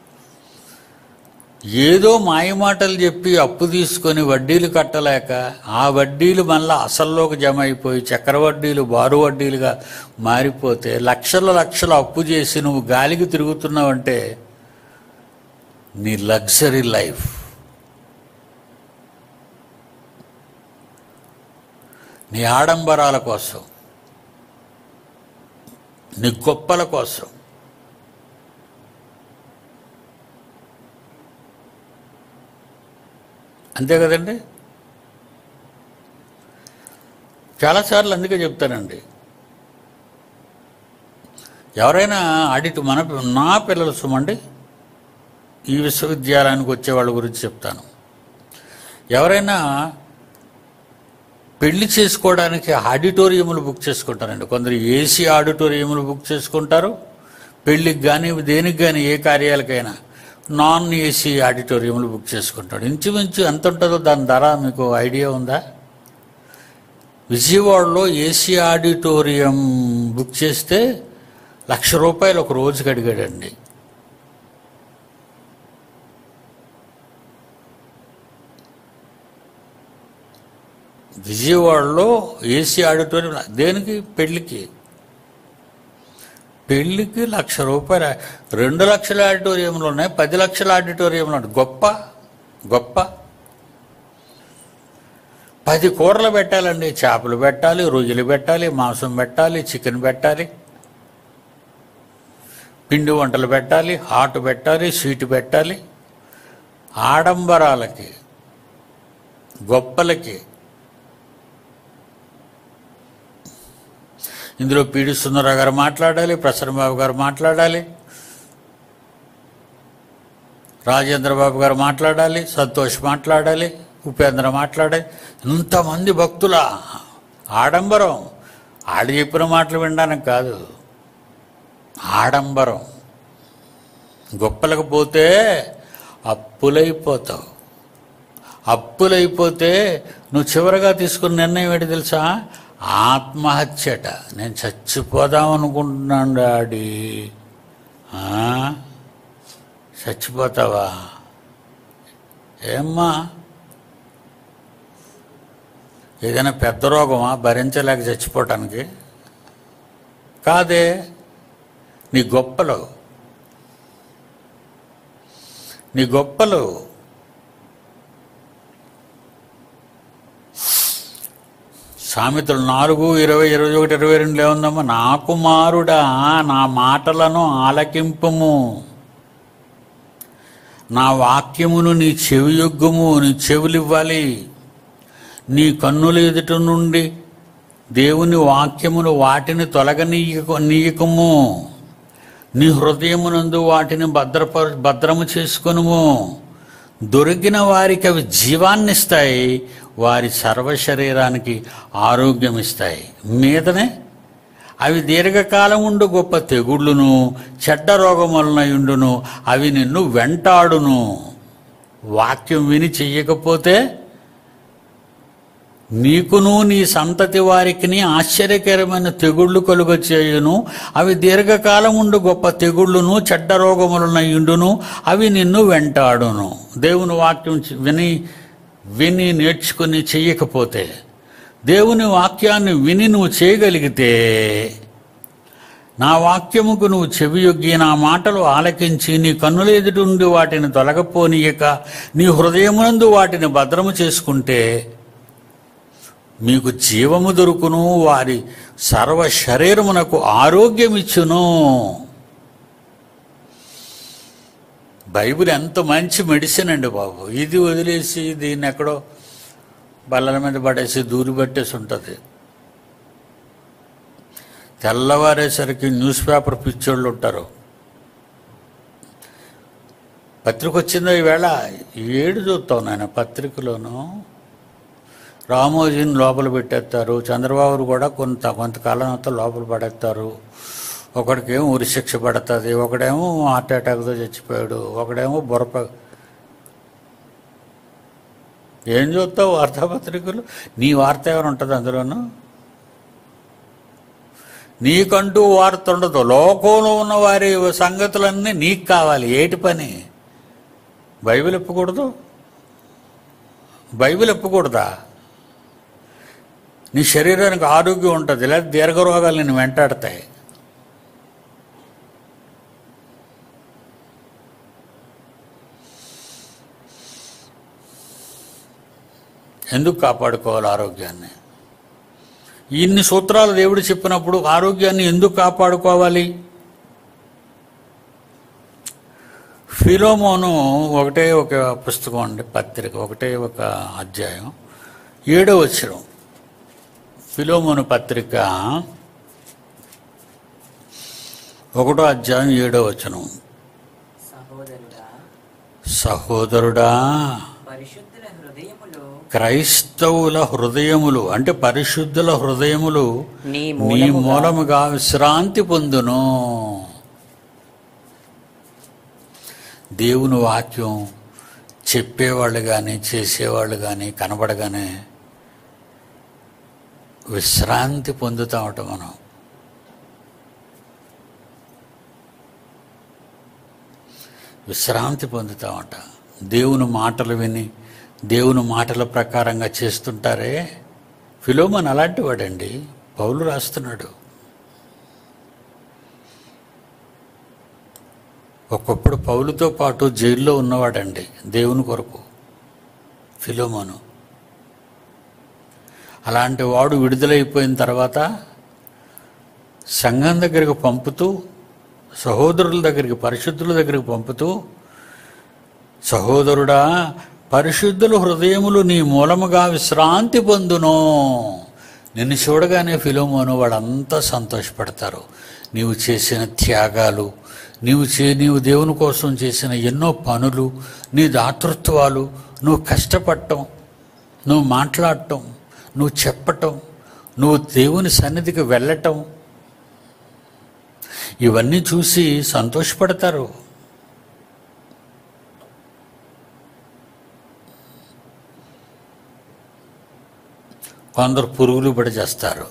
ఏదో మాయమాటలు చెప్పి అప్పు తీసుకొని వడ్డీలు కట్టలేక ఆ వడ్డీలు మళ్ళా అసల్లోకి జమ అయిపోయి చక్ర వడ్డీలు బారు వడ్డీలుగా మారిపోతే లక్షల లక్షల అప్పు చేసి నువ్వు గాలికి తిరుగుతున్నావంటే నీ లగ్జరీ లైఫ్ నీ ఆడంబరాల కోసం నీ గొప్పల కోసం అంతే కదండి చాలాసార్లు అందుకే చెప్తానండి ఎవరైనా ఆడిట్ మన నా పిల్లలు సుమండి ఈ విశ్వవిద్యాలయానికి వచ్చే వాళ్ళ గురించి చెప్తాను ఎవరైనా పెళ్లి చేసుకోవడానికి ఆడిటోరియంలు బుక్ చేసుకుంటారండి కొందరు ఏసీ ఆడిటోరియంలు బుక్ చేసుకుంటారు పెళ్ళికి కానీ దేనికి కానీ ఏ కార్యాలకైనా నాన్ ఏసీ ఆడిటోరియంలు బుక్ చేసుకుంటాడు ఇంచుమించు ఎంత ఉంటుందో దాని ధర మీకు ఐడియా ఉందా విజయవాడలో ఏసీ ఆడిటోరియం బుక్ చేస్తే లక్ష రూపాయలు ఒక రోజుకి అడిగాడండి విజయవాడలో ఏసీ ఆడిటోరియం దేనికి పెళ్ళికి పెళ్ళికి లక్ష రూపాయలు రెండు లక్షల ఆడిటోరియంలు ఉన్నాయి పది లక్షల ఆడిటోరియంలు ఉన్నాయి గొప్ప గొప్ప పది కూరలు పెట్టాలండి చేపలు పెట్టాలి రొయ్యలు పెట్టాలి మాంసం పెట్టాలి చికెన్ పెట్టాలి పిండి వంటలు పెట్టాలి హాట్ పెట్టాలి స్వీట్ పెట్టాలి ఆడంబరాలకి గొప్పలకి ఇందులో పీడి సుందరరావు గారు మాట్లాడాలి ప్రసన్నబాబు గారు మాట్లాడాలి రాజేంద్ర బాబు గారు మాట్లాడాలి సంతోష్ మాట్లాడాలి ఉపేంద్ర మాట్లాడాలి ఇంతమంది భక్తుల ఆడంబరం ఆడు చెప్పిన మాటలు వినడానికి కాదు ఆడంబరం గొప్పలకు పోతే అప్పులైపోతావు అప్పులైపోతే నువ్వు చివరగా తీసుకున్న నిర్ణయం ఏంటి తెలుసా ఆత్మహత్యట నేను చచ్చిపోదాం అనుకుంటున్నాను డాడీ ఆ? చచ్చిపోతావా ఏమ్మా ఏదైనా పెద్ద రోగమా భరించలేక చచ్చిపోవటానికి కాదే నీ గొప్పలు నీ గొప్పలు సామెతలు నాలుగు ఇరవై ఇరవై ఒకటి ఇరవై రెండులో ఏముందమ్మా నా కుమారుడా నా మాటలను ఆలకింపుము నా వాక్యమును నీ చెవి యొగ్గుము నీ చెవులివ్వాలి నీ కన్నుల ఎదుట నుండి దేవుని వాక్యమును వాటిని తొలగనీయకు నీయకము నీ హృదయమునందు వాటిని భద్రపర భద్రము చేసుకొనుము దొరికిన వారికి అవి జీవాన్నిస్తాయి వారి సర్వ శరీరానికి ఆరోగ్యం ఇస్తాయి మీదనే అవి దీర్ఘకాలం ఉండు గొప్ప తెగుళ్ళును చెడ్డ రోగములనయుండును అవి నిన్ను వెంటాడును వాక్యం విని చెయ్యకపోతే నీకును నీ సంతతి వారికిని ఆశ్చర్యకరమైన తెగుళ్ళు కలుగచేయును అవి దీర్ఘకాలం ఉండు గొప్ప తెగుళ్ళును చెడ్డ రోగములనయుండును అవి నిన్ను వెంటాడును దేవుని వాక్యం చి- విని విని నేర్చుకుని చెయ్యకపోతే దేవుని వాక్యాన్ని విని నువ్వు చేయగలిగితే నా వాక్యముకు నువ్వు చెవియొగ్గి నా మాటలు ఆలకించి నీ కన్నుల ఎదుటుండి వాటిని తొలగపోనీయక నీ హృదయమునందు వాటిని భద్రము చేసుకుంటే మీకు జీవము దొరుకును వారి సర్వ శరీరమునకు ఆరోగ్యమిచ్చును బైబిల్ ఎంత మంచి మెడిసిన్ అండి బాబు ఇది వదిలేసి దీన్ని ఎక్కడో బల్లల మీద పడేసి దూరి పట్టేసి ఉంటుంది తెల్లవారేసరికి న్యూస్ పేపర్ పిచ్చోళ్ళు ఉంటారు పత్రిక వచ్చిందో ఈవేళ ఏడు చూస్తావు నాయన పత్రికలోను రామోజీని లోపల పెట్టేస్తారు చంద్రబాబు కూడా కొంత కొంతకాలం అంతా లోపల పడేస్తారు ఒకడికేమో ఉరి శిక్ష పడుతుంది ఒకడేమో హార్ట్ అటాక్తో చచ్చిపోయాడు ఒకడేమో బుర్రప ఏం చూస్తావు వార్తాపత్రికలు నీ వార్త ఏమైనా ఉంటుంది అందులోను నీకంటూ వార్త ఉండదు లోకంలో ఉన్న వారి సంగతులన్నీ నీకు కావాలి ఏటి పని బైబిల్ ఒప్పకూడదు బైబిల్ ఒప్పకూడదా నీ శరీరానికి ఆరోగ్యం ఉంటుంది లేదా దీర్ఘరోగాలు నేను వెంటాడతాయి ఎందుకు కాపాడుకోవాలి ఆరోగ్యాన్ని ఇన్ని సూత్రాలు దేవుడు చెప్పినప్పుడు ఆరోగ్యాన్ని ఎందుకు కాపాడుకోవాలి ఫిలోమోను ఒకటే ఒక పుస్తకం అండి పత్రిక ఒకటే ఒక అధ్యాయం ఏడో వచ్చిన ఫిలోమోను పత్రిక ఒకటో అధ్యాయం ఏడో వచనం సహోదరుడా సహోదరుడా పరిశుద్ధుల హృదయములో క్రైస్తవుల హృదయములు అంటే పరిశుద్ధుల హృదయములు నీ నీ మూలముగా విశ్రాంతి పొందును దేవుని వాక్యం చెప్పేవాళ్ళు కానీ చేసేవాళ్ళు కానీ కనబడగానే విశ్రాంతి పొందుతామట మనం విశ్రాంతి పొందుతామట దేవుని మాటలు విని దేవుని మాటల ప్రకారంగా చేస్తుంటారే ఫిలోమన్ అలాంటి వాడండి పౌలు రాస్తున్నాడు ఒకప్పుడు పౌలుతో పాటు జైల్లో ఉన్నవాడండి దేవుని కొరకు ఫిలోమోను అలాంటి వాడు విడుదలైపోయిన తర్వాత సంఘం దగ్గరికి పంపుతూ సహోదరుల దగ్గరికి పరిశుద్ధుల దగ్గరికి పంపుతూ సహోదరుడా పరిశుద్ధుల హృదయములు నీ మూలముగా విశ్రాంతి పొందును నిన్ను చూడగానే ఫిలోమోను వాళ్ళంతా సంతోషపడతారు నీవు చేసిన త్యాగాలు నీవు చే నీవు దేవుని కోసం చేసిన ఎన్నో పనులు నీ దాతృత్వాలు నువ్వు కష్టపడటం నువ్వు మాట్లాడటం నువ్వు చెప్పటం నువ్వు దేవుని సన్నిధికి వెళ్ళటం ఇవన్నీ చూసి సంతోషపడతారు కొందరు పురుగులు పడి చేస్తారు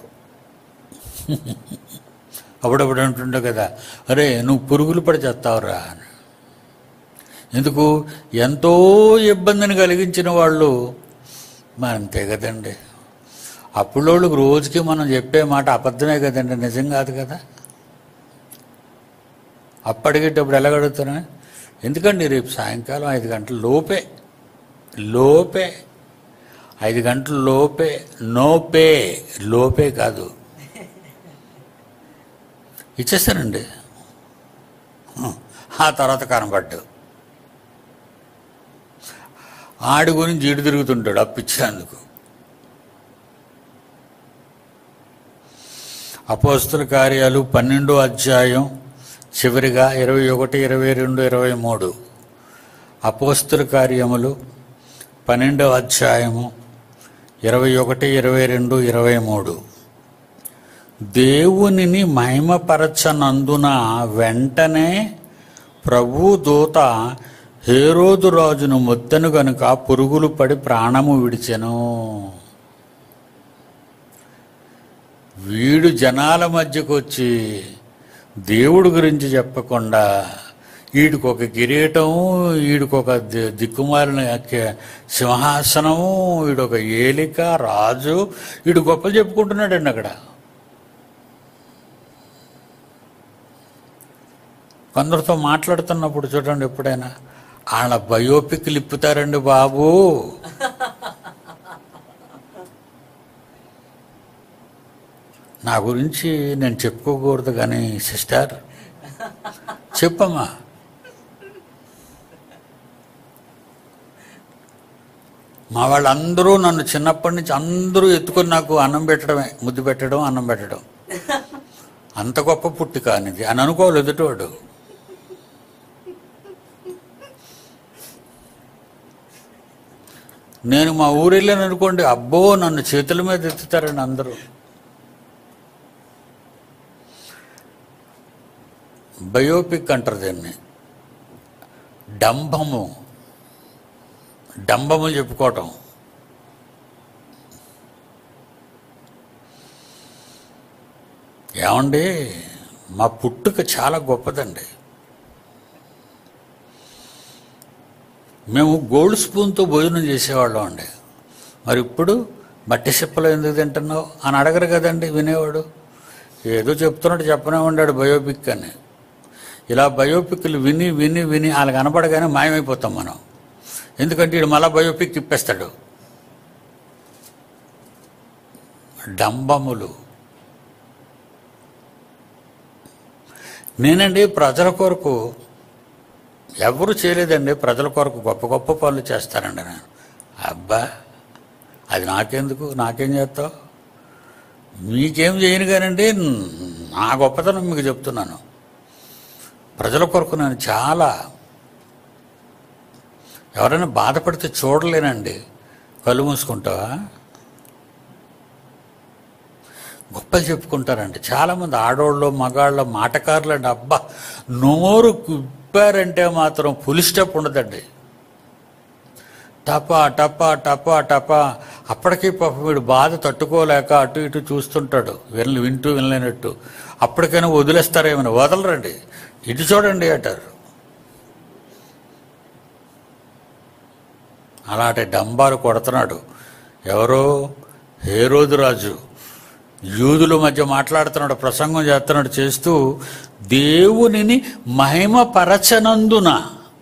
అప్పుడప్పుడు అంటుండే కదా అరే నువ్వు పురుగులు పడి చేస్తావురా అని ఎందుకు ఎంతో ఇబ్బందిని కలిగించిన వాళ్ళు మరి అంతే కదండి అప్పులోళ్ళకి రోజుకి మనం చెప్పే మాట అబద్ధమే కదండి నిజం కాదు కదా అప్పటికేటప్పుడు ఎలా గడుగుతున్నా ఎందుకండి రేపు సాయంకాలం ఐదు గంటల లోపే లోపే ఐదు గంటల లోపే నోపే లోపే కాదు ఇచ్చేస్తానండి ఆ తర్వాత కనబడ్డు ఆడి గురించి ఈడు తిరుగుతుంటాడు అప్పిచ్చినందుకు అపోస్తుల కార్యాలు పన్నెండో అధ్యాయం చివరిగా ఇరవై ఒకటి ఇరవై రెండు ఇరవై మూడు అపోస్తుల కార్యములు పన్నెండవ అధ్యాయము ఇరవై ఒకటి ఇరవై రెండు ఇరవై మూడు దేవునిని మహిమపరచనందున వెంటనే ప్రభు దూత హేరోదు రాజును మొత్తను గనుక పురుగులు పడి ప్రాణము విడిచెను వీడు జనాల మధ్యకు వచ్చి దేవుడి గురించి చెప్పకుండా వీడికొక కిరీటం వీడికొక ది- దిక్కుమాలిన క- సింహాసనము వీడొక ఏలిక రాజు వీడు గొప్పలు చెప్పుకుంటున్నాడండి అక్కడ కొందరితో మాట్లాడుతున్నప్పుడు చూడండి ఎప్పుడైనా వాళ్ళ బయోపిక్లు ఇప్పుతారండి బాబు నా గురించి నేను చెప్పుకోకూడదు కానీ సిస్టర్ చెప్పమ్మా మా వాళ్ళందరూ నన్ను చిన్నప్పటి నుంచి అందరూ ఎత్తుకొని నాకు అన్నం పెట్టడమే ముద్దు పెట్టడం అన్నం పెట్టడం అంత గొప్ప పుట్టి కానిది అని అనుకోవాలి ఎదుటివాడు నేను మా ఊరు వెళ్ళాను అనుకోండి అబ్బో నన్ను చేతుల మీద ఎత్తుతారండి అందరూ బయోపిక్ అంటారు దీన్ని డంభము డంబములు చెప్పుకోవటం ఏమండి మా పుట్టుక చాలా గొప్పదండి మేము గోల్డ్ స్పూన్తో భోజనం చేసేవాళ్ళం అండి మరి ఇప్పుడు మట్టి సిప్పలో ఎందుకు తింటున్నావు అని అడగరు కదండి వినేవాడు ఏదో చెప్తున్నాడు చెప్పనే ఉండాడు బయోపిక్ అని ఇలా బయోపిక్లు విని విని విని వాళ్ళకి కనపడగానే మాయమైపోతాం మనం ఎందుకంటే వీడు మళ్ళా బయోపిక్ ఇప్పేస్తాడు డంబములు నేనండి ప్రజల కొరకు ఎవరు చేయలేదండి ప్రజల కొరకు గొప్ప గొప్ప పనులు చేస్తానండి నేను అబ్బా అది నాకెందుకు నాకేం చేస్తావు మీకేం చేయను కానండి నా గొప్పతనం మీకు చెప్తున్నాను ప్రజల కొరకు నేను చాలా ఎవరైనా బాధపడితే చూడలేనండి కళ్ళు మూసుకుంటావా గొప్పలు చెప్పుకుంటారండి చాలామంది ఆడోళ్ళు మగాళ్ళు మాటకారులు అండి అబ్బా నోరు కుప్పారంటే మాత్రం పులి స్టెప్ ఉండదండి టపా టపా టపా టపా అప్పటికీ పాప వీడు బాధ తట్టుకోలేక అటు ఇటు చూస్తుంటాడు విన వింటూ వినలేనట్టు అప్పటికైనా వదిలేస్తారేమైనా వదలరండి ఇటు చూడండి అంటారు అలాంటి డంబాలు కొడుతున్నాడు ఎవరో హేరోదు రాజు యూదుల మధ్య మాట్లాడుతున్నాడు ప్రసంగం చేస్తున్నాడు చేస్తూ దేవునిని మహిమపరచనందున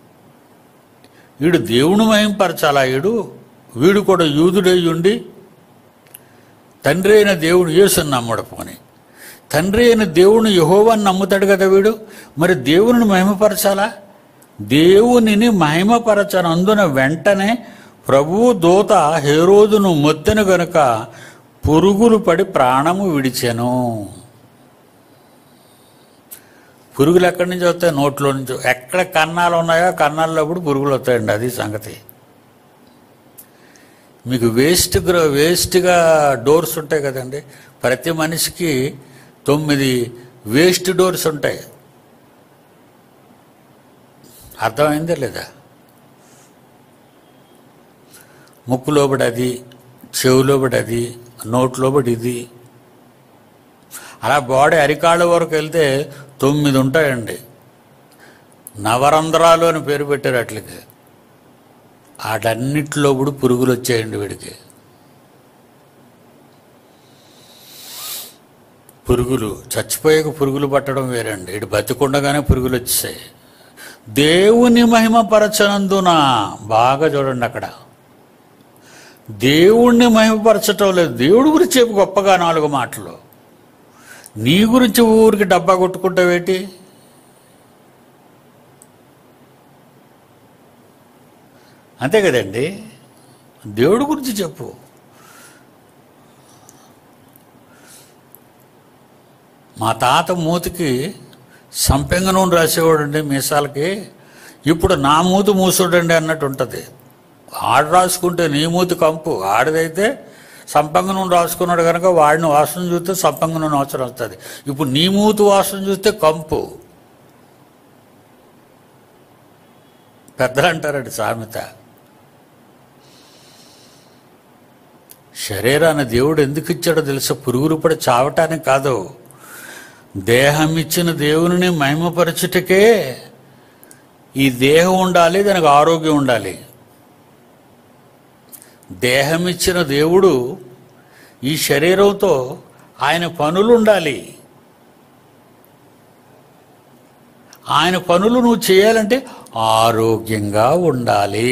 వీడు దేవుని మహిమపరచాలా వీడు వీడు కూడా యూదుడై ఉండి తండ్రి అయిన దేవుడు యేసుని నమ్మడు పోని తండ్రి అయిన దేవుని యహోవాన్ని నమ్ముతాడు కదా వీడు మరి దేవుని మహిమపరచాలా దేవునిని మహిమపరచనందున వెంటనే ప్రభువు దూత హేరోదును మొత్తెను గనుక పురుగులు పడి ప్రాణము విడిచెను పురుగులు ఎక్కడి నుంచి వస్తాయి నోట్లో నుంచి ఎక్కడ కన్నాలు ఉన్నాయో కన్నాల్లో కూడా పురుగులు వస్తాయండి అది సంగతి మీకు వేస్ట్ గ్రో వేస్ట్గా డోర్స్ ఉంటాయి కదండి ప్రతి మనిషికి తొమ్మిది వేస్ట్ డోర్స్ ఉంటాయి అర్థమైందా లేదా ముక్కులోబడి అది చెవులోబడి అది నోట్లోబడి ఇది అలా బాడీ అరికాళ్ళ వరకు వెళ్తే తొమ్మిది ఉంటాయండి నవరంధ్రాలు అని పేరు పెట్టారు అట్లకి వాటన్నిటిలో కూడా పురుగులు వచ్చాయండి వీడికి పురుగులు చచ్చిపోయాక పురుగులు పట్టడం వేరండి ఇటు బతికుండగానే పురుగులు వచ్చాయి దేవుని మహిమ పరచనందున బాగా చూడండి అక్కడ దేవుణ్ణి మహిమపరచటం లేదు దేవుడి గురించి చెప్పు గొప్పగా నాలుగు మాటలు నీ గురించి ఊరికి డబ్బా కొట్టుకుంటావేటి అంతే కదండి దేవుడి గురించి చెప్పు మా తాత మూతికి సంపెంగ నూనె రాసేవాడండి మీసాలకి ఇప్పుడు నా మూతి మూసుడండి అన్నట్టు ఉంటుంది ఆడు రాసుకుంటే నీ మూతి కంపు ఆడిదైతే సంపంగ నూనె రాసుకున్నాడు కనుక వాడిని వాసన చూస్తే సంపంగ నూనె అవసరం వస్తుంది ఇప్పుడు నీ మూతి వాసన చూస్తే కంపు పెద్దలు అంటారండి సామెత శరీరాన్ని దేవుడు ఎందుకు ఇచ్చాడో తెలుసా పురుగులు పడి చావటానికి కాదు దేహం ఇచ్చిన దేవుని మహిమపరచుటకే ఈ దేహం ఉండాలి దానికి ఆరోగ్యం ఉండాలి దేహం ఇచ్చిన దేవుడు ఈ శరీరంతో ఆయన పనులు ఉండాలి ఆయన పనులు నువ్వు చేయాలంటే ఆరోగ్యంగా ఉండాలి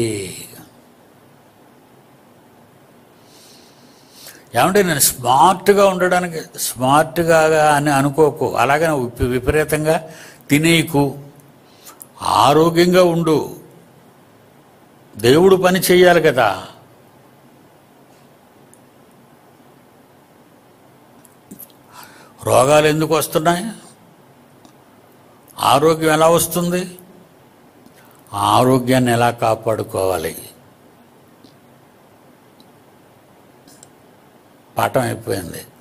ఏమంటే నేను స్మార్ట్గా ఉండడానికి స్మార్ట్గా అని అనుకోకు అలాగని విప- విపరీతంగా తినేయకు ఆరోగ్యంగా ఉండు దేవుడు పని చేయాలి కదా రోగాలు ఎందుకు వస్తున్నాయి ఆరోగ్యం ఎలా వస్తుంది ఆరోగ్యాన్ని ఎలా కాపాడుకోవాలి పాఠం అయిపోయింది